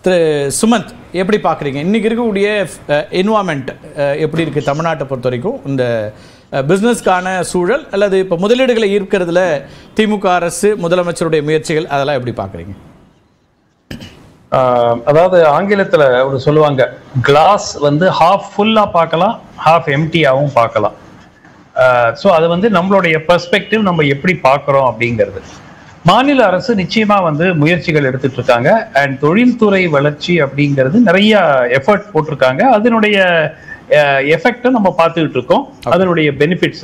திரு சுமந்த் எப்படி பார்க்குறீங்க இன்றைக்கி இருக்கக்கூடிய என்வாமெண்ட் எப்படி இருக்குது தமிழ்நாட்டை பொறுத்த வரைக்கும் இந்த பிஸ்னஸ்க்கான சூழல் அல்லது இப்போ முதலீடுகளை ஈர்க்கிறதுல திமுக அரசு முதலமைச்சருடைய முயற்சிகள் அதெல்லாம் எப்படி பார்க்குறீங்க ஆஹ் அதாவது ஆங்கிலத்துல ஒரு சொல்லுவாங்க கிளாஸ் வந்து ஹாஃப் ஃபுல்லா பார்க்கலாம் ஹாஃப் எம்டியாவும் பார்க்கலாம் ஸோ அது வந்து நம்மளுடைய பெர்ஸ்பெக்டிவ் நம்ம எப்படி பார்க்குறோம் அப்படிங்கிறது மாநில அரசு நிச்சயமா வந்து முயற்சிகள் எடுத்துட்டு இருக்காங்க அண்ட் தொழில்துறை வளர்ச்சி அப்படிங்கிறது நிறைய எஃபர்ட் போட்டிருக்காங்க அதனுடைய எஃபெக்டை நம்ம பார்த்துக்கிட்டு இருக்கோம் அதனுடைய பெனிஃபிட்ஸ்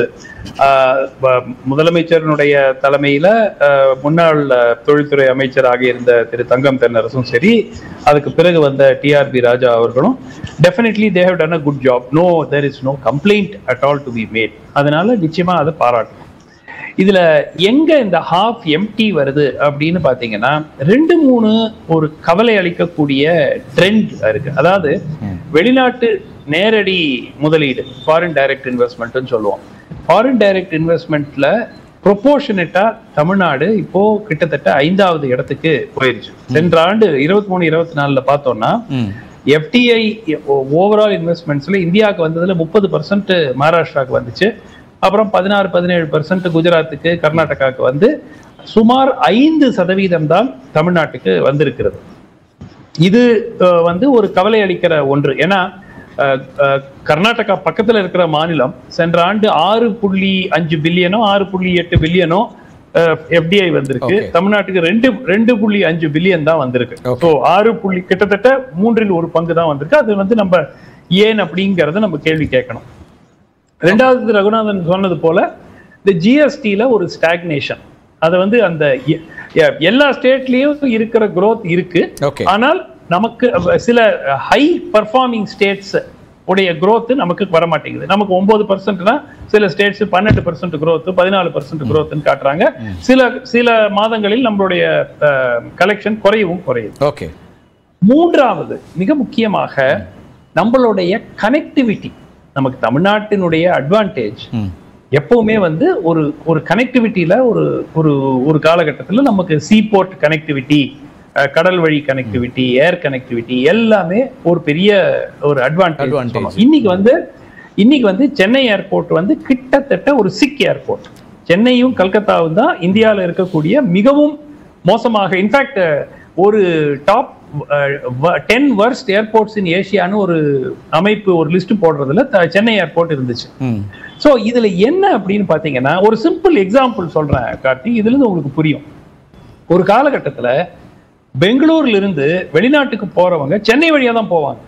முதலமைச்சரினுடைய தலைமையில ஆஹ், முன்னாள் ஆஹ், தொழில்துறை அமைச்சராக இருந்த திரு தங்கம் தென்னரசும் சரி அதுக்கு பிறகு வந்த டிஆர்பி ராஜா அவர்களும் definitely they have done a good job no there is no complaint at all to be made அதனால நிச்சயமா அதை பாராட்டணும் இதுல எங்க இந்த ஹாஃப் எம்டி வருது அப்படின்னு பாத்தீங்கன்னா ரெண்டு மூணு ஒரு கவலை அளிக்கக்கூடிய ட்ரெண்ட் இருக்கு அதாவது வெளிநாட்டு நேரடி முதலீடு ஃபாரின் டைரக்ட் இன்வெஸ்ட்மெண்ட்னு சொல்லுவோம் ஃபாரின் டைரக்ட் இன்வெஸ்ட்மெண்ட்ல ப்ரொபோர்ஷனேட்டா தமிழ்நாடு இப்போ கிட்டத்தட்ட ஐந்தாவது இடத்துக்கு போயிருச்சு சென்ற ஆண்டு இருபத்தி மூணு இருபத்தி நாலுல பார்த்தோம்னா ம் எஃப்டிஐ ஓவரால் இன்வெஸ்ட்மெண்ட்ஸ்ல இந்தியாவுக்கு வந்ததுல முப்பது பர்சன்ட் மகாராஷ்டிராவுக்கு வந்துச்சு அப்புறம் பதினாறு பதினேழு பர்சன்ட் குஜராத்துக்கு கர்நாடகாவுக்கு வந்து சுமார் ஐந்து சதவீதம் தான் தமிழ்நாட்டுக்கு வந்திருக்கிறது இது அஹ், வந்து ஒரு கவலை அளிக்கிற ஒன்று ஏன்னா அஹ், அஹ், கர்நாடகா பக்கத்துல இருக்கிற மாநிலம் சென்ற ஆண்டு ஆறு புள்ளி அஞ்சு பில்லியனோ ஆறு புள்ளி எட்டு பில்லியனோ எஃப்டிஐ வந்திருக்கு Okay. தமிழ்நாட்டுக்கு ரெண்டு ரெண்டு புள்ளி அஞ்சு பில்லியன் தான் வந்திருக்கு Okay. ஸோ ஆறு புள்ளி கிட்டத்தட்ட மூன்றில் ஒரு பங்கு தான் வந்திருக்கு அது வந்து நம்ம ஏன் அப்படிங்கறத நம்ம கேள்வி கேட்கணும் ரெண்டாவது ரகுநாதன் சொன்னது போல இந்த ஜிஎஸ்டியில ஒரு ஸ்டாக்னேஷன் அது வந்து அந்த எ- எ- எல்லா ஸ்டேட்லயும் இருக்கிற growth இருக்கு ஓகே ஆனால் நமக்கு அஹ், சில ஹை பர்ஃபார்மிங் ஸ்டேட்ஸ் உடைய growth நமக்கு வர மாட்டேங்குது நமக்கு ஒன்பது பர்சன்ட்னா சில ஸ்டேட்ஸ் பன்னெண்டு பர்சன்ட் growth பதினாலு பர்சன்ட் growthன்னு காட்டுறாங்க சில சில மாதங்களில் நம்மளுடைய கலெக்ஷன் குறையவும் குறையுது ஓகே மூன்றாவது மிக முக்கியமாக நம்மளுடைய கனெக்டிவிட்டி நமக்கு தமிழ்நாட்டினுடைய அட்வான்டேஜ் ம் எப்பவுமே வந்து ஒரு ஒரு கனெக்டிவிட்டியில ஒரு ஒரு ஒரு காலகட்டத்துல நமக்கு சீபோர்ட் கனெக்டிவிட்டி கடல் வழி கனெக்டிவிட்டி ஏர் கனெக்டிவிட்டி எல்லாமே ஒரு பெரிய ஒரு Advantage. அட்வான்டேஜ் இன்னைக்கு வந்து இன்னைக்கு வந்து சென்னை ஏர்போர்ட் வந்து கிட்டத்தட்ட ஒரு சிக் ஏர்போர்ட் சென்னையும் கல்கத்தாவும் தான் இந்தியாவில் இருக்கக்கூடிய மிகவும் மோசமாக இன்ஃபேக்ட் ஒரு top ten worst airports in ஏஷியான்னு ஒரு அமைப்பு ஒரு லிஸ்ட் போடுறதுல த- சென்னை ஏர்போர்ட் இருந்துச்சு ம் சோ இதுல என்ன அப்படின்னு பாத்தீங்கன்னா ஒரு சிம்பிள் எக்ஸாம்பிள் சொல்றேன் கார்த்தி இதுல இருந்து உங்களுக்கு புரியும் ஒரு காலகட்டத்துல பெங்களூர்ல இருந்து வெளிநாட்டுக்கு போறவங்க சென்னை வழியா தான் போவாங்க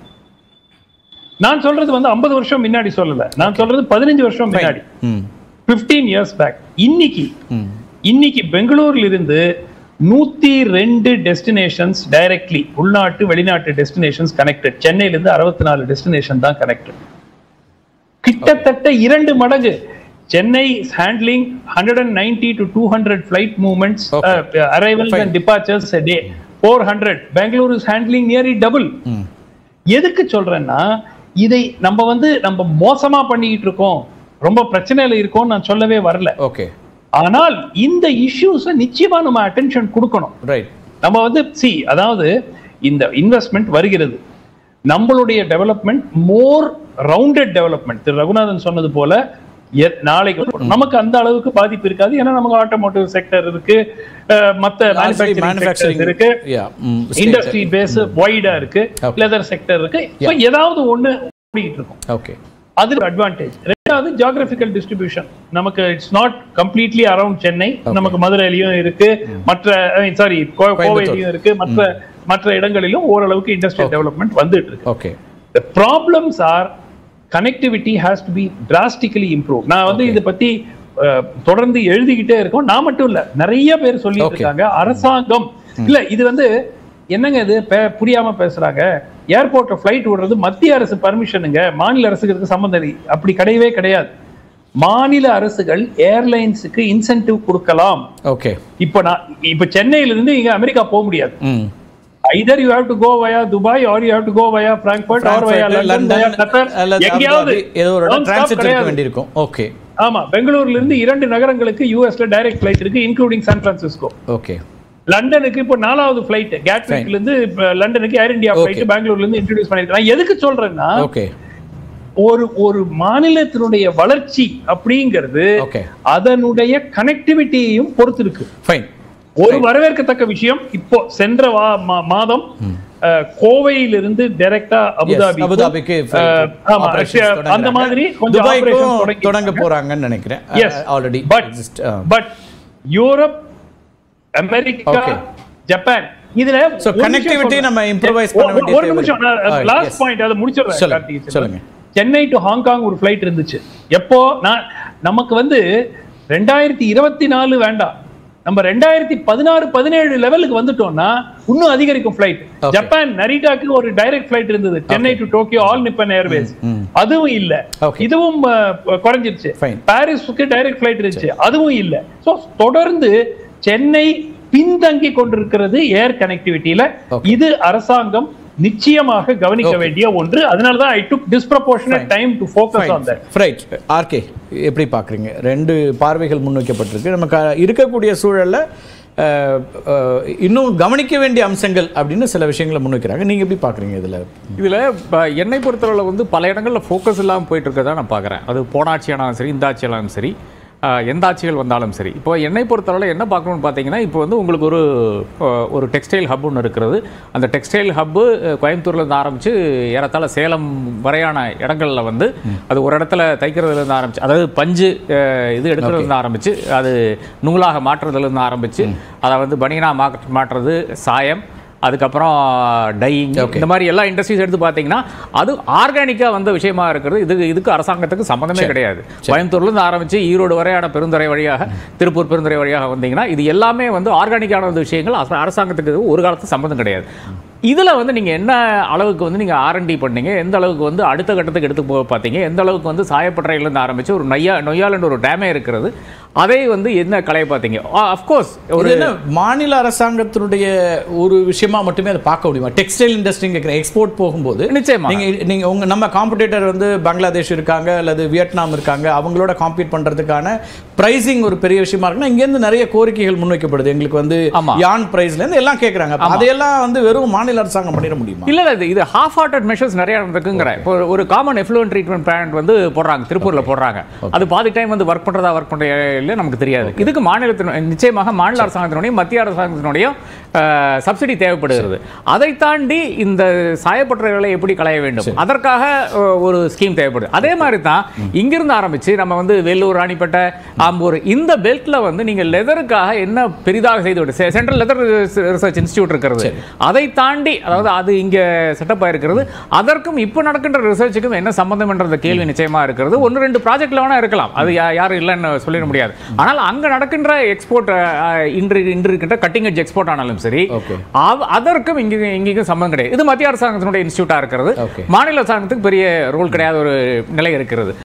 நான் சொல்றது வந்து 50 வருஷம் முன்னாடி சொல்லல நான் சொல்றது பதினஞ்சு வருஷம் முன்னாடி ம் 15 இயர்ஸ் பேக் இன்னைக்கு ம் இன்னைக்கு பெங்களூர்ல இருந்து நூத்தி ரெண்டு டெஸ்டினேஷன்ஸ் டைரக்ட்லி உள்நாட்டு வெளிநாட்டு டெஸ்டினேஷன்ஸ் கனெக்டட் சென்னையில இருந்து அறுபத்தி நாலு டெஸ்டினேஷன் தான் கனெக்டட் கிட்டத்தட்ட இரண்டு மடங்கு Chennai handling hundred and ninety to two hundred flight movements Okay. Arrivals Fine. And departures day four hundred Bangalore is handling nearly double ம் எதுக்கு சொல்றேன்னா இதை நம்ம வந்து நம்ம மோசமா பண்ணிக்கிட்டு இருக்கோம் ரொம்ப பிரச்சனையில இருக்கோம் நான் சொல்லவே வரல ஓகே ஆனால் இந்த இஷ்யூஸை நிச்சயமா நம்ம அட்டென்ஷன் கொடுக்கணும் ரைட் நம்ம வந்து சி அதாவது இந்த இன்வெஸ்ட்மெண்ட் வருகிறது நம்மளுடைய development more rounded development Thiru Raghunathan சொன்னது போல எ- நாளைக்கு நமக்கு அந்த அளவுக்கு பாதிப்பு இருக்காது ஏன்னா நமக்கு ஆட்டோமோட்டிவ் செக்டர் இருக்கு அஹ், மத்த மேனுஃபேக்சரிங் மேனுஃபேக்சரிங் இருக்கு யா ம் இண்டஸ்ட்ரி பேஸ் வைடா இருக்கு Okay. லெதர் செக்டர் இருக்கு So, ஏதாவது ஒண்ணு ஓடிட்டு இருக்கும் ஓகே அது அட்வான்டேஜ் ரெண்டாவது ஜியாகிரபிக்கல் டிஸ்ட்ரிபியூஷன் நமக்கு it's not completely around Chennai நமக்கு மதுரையிலயும் இருக்கு மற்ற சாரி கோவையிலயும் இருக்கு மற்ற மற்ற இடங்களிலும் ஓரளவுக்கு இண்டஸ்ட்ரியல் டெவலப்மெண்ட் வந்துட்டு இருக்கு okay the problems are connectivity has to be drastically improved நான் வந்து இதை பத்தி அஹ், தொடர்ந்து எழுதிக்கிட்டே இருக்கோம் நான் மட்டும் இல்ல நிறைய பேர் சொல்லிட்டு Okay. இருக்காங்க அரசாங்கம் இல்ல இது வந்து என்னங்க இது பே- புரியாம பேசுறாங்க ஏர்போர்ட்ல ஃபிளைட் விடுறது மத்திய அரசு பர்மிஷனுங்க மாநில அரசுக்கு இதுக்கு சம்பந்தம் இல்லை. அப்படி கிடையவே கிடையாது மாநில அரசுகள் ஏர்லைன்ஸுக்கு இன்சென்டிவ் கொடுக்கலாம் ஓகே இப்போ நான் இப்போ சென்னையில இருந்து இங்க அமெரிக்கா போக முடியாது ம் either you have to go via Dubai or you have to go via Frankfurt or via Frankfurt, London via London Qatar அல்லது எங்கேயாவது அபுதாபி, ஏதோ ஒரு Non-stop டிரான்சிட் இருக்க கிடையாது. வேண்டியிருக்கும் ஓகே ஆமா பெங்களூர்ல இருந்து இரண்டு நகரங்களுக்கு யூஎஸ்ல டைரக்ட் ஃபிளைட் இருக்கு இன்க்ளூடிங் சான் பிரான்சிஸ்கோ ஓகே லண்டனுக்கு இப்போ நாலாவது ஃபிளைட் கேட்விக்ல இருந்து இப்ப லண்டனுக்கு ஏர் இந்தியா Okay. ஃபிளைட் பெங்களூர்ல இருந்து இன்ட்ரோடியூஸ் பண்ணிருக்காங்க எதுக்கு சொல்றேன்னா ஓகே ஒரு ஒரு மாநிலத்தினுடைய வளர்ச்சி அப்படிங்கிறது ஓகே அதனுடைய கனெக்டிவிட்டியையும் பொறுத்து இருக்கு ஃபைன் ஒரு வரவேற்கத்தக்க விஷயம் இப்போ சென்ற வா- மா- மாதம் அஹ், கோவையிலிருந்து டைரக்டா அபுதாபி அபுதாபிக்கு அஹ், ஆமா, அந்த மாதிரி கொஞ்சம் operations துபாய்க்கும் தொடங்கி தொடங்க போறாங்கன்னு நினைக்கிறேன் Yes. Already But- but Europe America Okay. Japan இதுல So, ஒரு connectivity நிமிஷம் சொல்றேன். நம்ம improvise ஒரு- பண்ண வேண்டிய ஒரு தேவை நிமிஷம் இருக்கு. Ah, last yes. பாயிண்ட் அதை முடிச்சிடுறேன் சொல்லுங்க, கார்த்திக் செல்வன். சொல்லுங்க. சென்னை டு ஹாங்காங் ஒரு ஃபிளைட் இருந்துச்சு எப்போ நான் நமக்கு வந்து ரெண்டாயிரத்தி இருபத்தி நாலு வேண்டாம் நம்ம ரெண்டாயிரத்தி பதினாறு பதினேழு லெவலுக்கு வந்துட்டோம்னா இன்னும் அதிகரிக்கும் ஃபிளைட் Okay. ஜப்பான் நரிட்டாக்கு ஒரு டைரக்ட் ஃபிளைட் இருந்தது Chennai to Tokyo All Nippon Airways ம். அதுவும் இல்ல Okay. இதுவும் அஹ், குறைஞ்சிருச்சு Fine. பாரிஸுக்கு டைரக்ட் ஃபிளைட் இருந்துச்சு அதுவும் இல்ல சோ தொடர்ந்து சென்னை பின்தங்கி கொண்டிருக்கிறது ஏர் கனெக்டிவிட்டியில Okay. இது அரசாங்கம் நிச்சயமாக கவனிக்க Okay. வேண்டிய ஒன்று அதனாலதான் I took disproportionate Fine. Time to focus on that right RK எப்படி பார்க்குறீங்க ரெண்டு பார்வைகள் முன்வைக்கப்பட்டிருக்கு நம்ம க- இருக்கக்கூடிய சூழல்ல அஹ், அஹ், இன்னும் கவனிக்க வேண்டிய அம்சங்கள் அப்படின்னு சில விஷயங்களை முன்வைக்கிறாங்க நீங்க எப்படி பார்க்குறீங்க இதுல இதில் இப்போ என்னை பொறுத்தளவில் வந்து பல இடங்களில் ஃபோக்கஸ் இல்லாமல் போயிட்டு இருக்கறதா நான் பார்க்குறேன் அது போன ஆட்சியானாலும் சரி இந்த ஆட்சியானாலும் சரி ஆஹ், எந்த ஆட்சிகள் வந்தாலும் சரி இப்போ என்னை பொறுத்தளவில் என்ன பார்க்கணும்னு பார்த்தீங்கன்னா இப்போ வந்து உங்களுக்கு ஒரு ஆஹ், ஒரு டெக்ஸ்டைல் ஹப் ஒன்று இருக்கிறது அந்த டெக்ஸ்டைல் ஹப்பு கோயம்புத்தூர்லேருந்து ஆரம்பித்து ஏறத்தாழ சேலம் வரையான இடங்களில் வந்து அது ஒரு இடத்துல தைக்கிறதுலேருந்து ஆரம்பிச்சு அதாவது பஞ்சு ஆஹ், இது எடுக்கிறதுலேருந்து ஆரம்பித்து அது நூலாக மாற்றுறதுலேருந்து ஆரம்பித்து அதை வந்து பனியனா மா மாற்றுறது சாயம் அதுக்கப்புறம் டையிங் இந்த மாதிரி எல்லா இண்டஸ்ட்ரீஸ் எடுத்து பார்த்தீங்கன்னா அது ஆர்கானிக்காக வந்த விஷயமா இருக்கிறது இது இதுக்கு அரசாங்கத்துக்கு சம்மந்தமே கிடையாது கோயம்புத்தூர்லேருந்து ஆரம்பித்து ஈரோடு வரையான பெருந்துறை வழியாக திருப்பூர் பெருந்துறை வழியாக வந்தீங்கன்னா இது எல்லாமே வந்து ஆர்கானிக்கான வந்து விஷயங்கள் அரச- அரசாங்கத்துக்கு இது ஒரு காலத்து சம்மந்தம் கிடையாது இதில் வந்து நீங்கள் என்ன அளவுக்கு வந்து நீங்கள் ஆர்என்டி பண்ணீங்க எந்த அளவுக்கு வந்து அடுத்த கட்டத்துக்கு எடுத்து போக பார்த்தீங்க எந்த அளவுக்கு வந்து சாயப்பட்டறையிலேருந்து ஆரம்பித்து ஒரு நொய்யா நொய்யாலன்ற ஒரு டேமே இருக்கிறது அதை வந்து என்ன கலையை பார்த்தீங்க அஃப்கோர்ஸ் ஒரு ஒரு என்ன மாநில அரசாங்கத்தினுடைய ஒரு விஷயமா மட்டுமே அதை பார்க்க முடியுமா டெக்ஸ்டைல் இண்டஸ்ட்ரி கேட்குற எக்ஸ்போர்ட் போகும்போது நிச்சயமா. நீங்க நீங்க உங்க நம்ம காம்படிட்டர் வந்து பங்களாதேஷ் இருக்காங்க அல்லது வியட்நாம் இருக்காங்க அவங்களோட காம்பீட் பண்றதுக்கான பிரைசிங் ஒரு பெரிய விஷயமா இருக்குன்னா இங்க இருந்து நிறைய கோரிக்கைகள் முன்வைக்கப்படுது எங்களுக்கு வந்து ஆமா. யான் பிரைஸ்ல இருந்து எல்லாம் கேக்குறாங்க அப்ப அதையெல்லாம் வந்து வெறும் மாநில அரசாங்கம் பண்ணிட முடியுமா இல்ல இல்ல இது- இது ஹாஃப் ஹார்ட்டட் மெஷர்ஸ் நிறைய இருக்குங்கிற இப்போ ஒரு- ஒரு காமன் எஃப்ளூவன்ட் ட்ரீட்மெண்ட் பிளான் வந்து போடுறாங்க திருப்பூர்ல போடுறாங்க அது பாதி டைம் வந்து ஒர்க் பண்றதா ஒர்க் பண்ற இல்ல நமக்கு தெரியாது இதுக்கு மாநிலத்தின் நிச்சயமாக மாநில அரசாங்கத்தினுடைய மத்திய அரசாங்கத்தினுடைய சப்சிடி தேவைப்படுகிறது அதை தாண்டி இந்த சாயப்பட்டறைகளை எப்படி களைய வேண்டும் அதற்காக அஹ், ஒரு ஸ்கீம் தேவைப்படுது அதே மாதிரி தான் இங்கிருந்து ஆரம்பிச்சு நம்ம வந்து வேலூர் ராணிப்பேட்டை ஆம்பூர் இந்த பெல்ட்ல வந்து நீங்க லெதருக்காக என்ன பெரிதாக செய்து விட்டு சென்ட்ரல் லெதர் ரிசர்ச் இன்ஸ்டியூட் இருக்கிறது அதை தாண்டி அதாவது அது இங்க செட்டப் ஆயிருக்கிறது அதற்கும் இப்போ நடக்கின்ற ரிசர்ச்சுக்கும் என்ன சம்பந்தம் என்ற கேள்வி நிச்சயமா இருக்கிறது ஒன்று ரெண்டு ப்ராஜெக்ட்ல வேணா இருக்கலாம் அது யா- யாரும் இல்லைன்னு சொல்லிட முடியாது ஆனால் அங்க நடக்கின்ற எக்ஸ்போர்ட் இன்று இன்று இருக்கின்ற கட்டிங் எட்ஜ் எக்ஸ்போர்ட் ஆனாலும் சரி Okay. அவ- அதற்கும் இங்க இங்கேயும் சம்பந்தம் கிடையாது இது மத்திய அரசாங்கத்தினுடைய இன்ஸ்டியூட்டா இருக்கிறது Okay. மாநில அரசாங்கத்துக்கு பெரிய ரோல் கிடையாத ஒரு நிலை இருக்கிறது